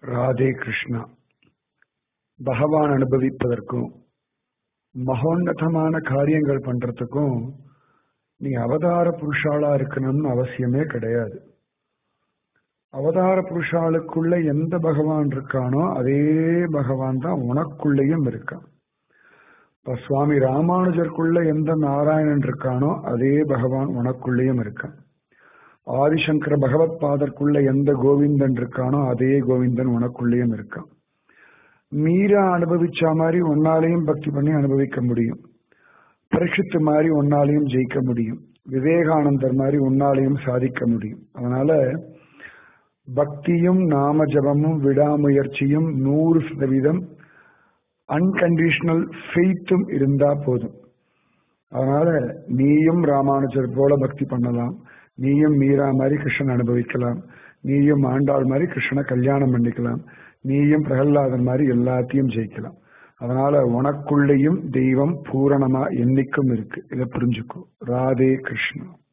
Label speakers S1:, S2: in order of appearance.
S1: ராதே கிருஷ்ணா பகவான் அனுபவிப்பதற்கும் மகோன்னதமான காரியங்கள் பண்றதுக்கும் நீ அவதார புருஷாளா இருக்கணும்னு அவசியமே கிடையாது அவதார புருஷாளுக்குள்ள எந்த பகவான் இருக்கானோ அதே பகவான் தான் உனக்குள்ளேயும் இருக்கான் இப்ப சுவாமி ராமானுஜருக்குள்ள எந்த நாராயணன் இருக்கானோ அதே பகவான் உனக்குள்ளேயும் இருக்கான் ஆதிசங்கர பகவத் பாதற்குள்ள எந்த கோவிந்தன் இருக்கானோ அதே கோவிந்தன் உனக்குள்ளேயும் இருக்கான் மீரா அனுபவிச்ச மாதிரி உன்னாலையும் பக்தி பண்ணி அனுபவிக்க முடியும் பரீட்சித்து மாதிரி உன்னாலையும் ஜெயிக்க முடியும் விவேகானந்தர் மாதிரி உன்னாலையும் சாதிக்க முடியும் அதனால பக்தியும் நாம ஜபமும் விடாமுயற்சியும் நூறு சதவீதம் அன்கண்டிஷனல் ஃபெய்த்தும் இருந்தா போதும் அதனால நீயும் ராமானுஜர் போல பக்தி பண்ணலாம் நீயும் மீரா மாதிரி கிருஷ்ணன் அனுபவிக்கலாம் நீயும் ஆண்டாள் மாதிரி கிருஷ்ணனை கல்யாணம் பண்ணிக்கலாம் நீயும் பிரகல்லாதன் மாதிரி எல்லாத்தையும் ஜெயிக்கலாம் அதனால உனக்குள்ளேயும் தெய்வம் பூரணமா என்னைக்கும் இருக்கு இதை புரிஞ்சுக்கோ ராதே கிருஷ்ணா